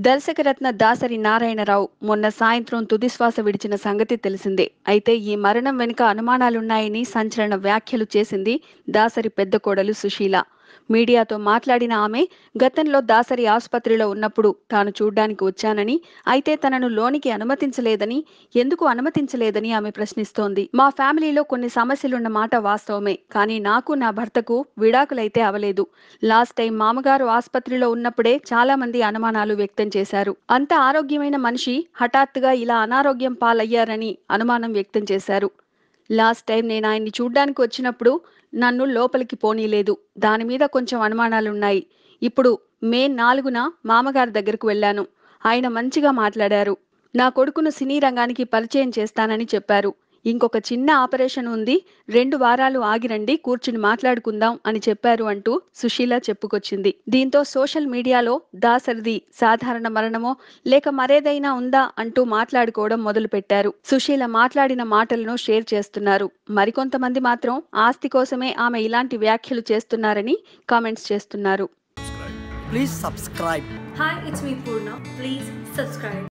దర్శకరత్న దాసరి నారాయణరావు మొన్న సాయంత్రం తుదిశ్వాస విడిచిన సంగతి తెలిసిందే అయితే ఈ మరణం వెనుక అనుమానాలున్నాయని సంచలన వ్యాఖ్యలు చేసింది దాసరి పెద్ద కోడలు సుశీల మీడియాతో మాట్లాడిన ఆమె గతంలో దాసరి ఆసుపత్రిలో ఉన్నప్పుడు తాను చూడ్డానికి వచ్చానని అయితే తనను లోనికి అనుమతించలేదని ఎందుకు అనుమతించలేదని ఆమె ప్రశ్నిస్తోంది మా ఫ్యామిలీలో కొన్ని సమస్యలున్న మాట వాస్తవమే కానీ నాకు నా భర్తకు విడాకులైతే అవలేదు లాస్ట్ టైం మామగారు ఆసుపత్రిలో ఉన్నప్పుడే చాలా మంది అనుమానాలు వ్యక్తం చేశారు అంత ఆరోగ్యమైన మనిషి హఠాత్తుగా ఇలా అనారోగ్యం పాలయ్యారని అనుమానం వ్యక్తం చేశారు లాస్ట్ టైం నేను ఆయన్ని చూడ్డానికి వచ్చినప్పుడు నన్ను లోపలికి పోనీలేదు దాని మీద కొంచెం అనుమానాలున్నాయి ఇప్పుడు మే నాలుగున మామగారి దగ్గరకు వెళ్ళాను ఆయన మంచిగా మాట్లాడారు నా కొడుకును సినీ రంగానికి పరిచయం చేస్తానని చెప్పారు ఇంకొక చిన్న ఆపరేషన్ ఉంది రెండు వారాలు ఆగిరండి కూర్చుని మాట్లాడుకుందాం అని చెప్పారు అంటూ సుశీల చెప్పుకొచ్చింది దీంతో సోషల్ మీడియాలో దాసరిది సాధారణ మరణమో లేక మరేదైనా ఉందా అంటూ మాట్లాడుకోవడం మొదలుపెట్టారు సుశీల మాట్లాడిన మాటలను షేర్ చేస్తున్నారు మరికొంతమంది మాత్రం ఆస్తి కోసమే ఆమె ఇలాంటి వ్యాఖ్యలు చేస్తున్నారని కామెంట్స్ చేస్తున్నారు Please subscribe. Hi, it's me Purna. Please subscribe.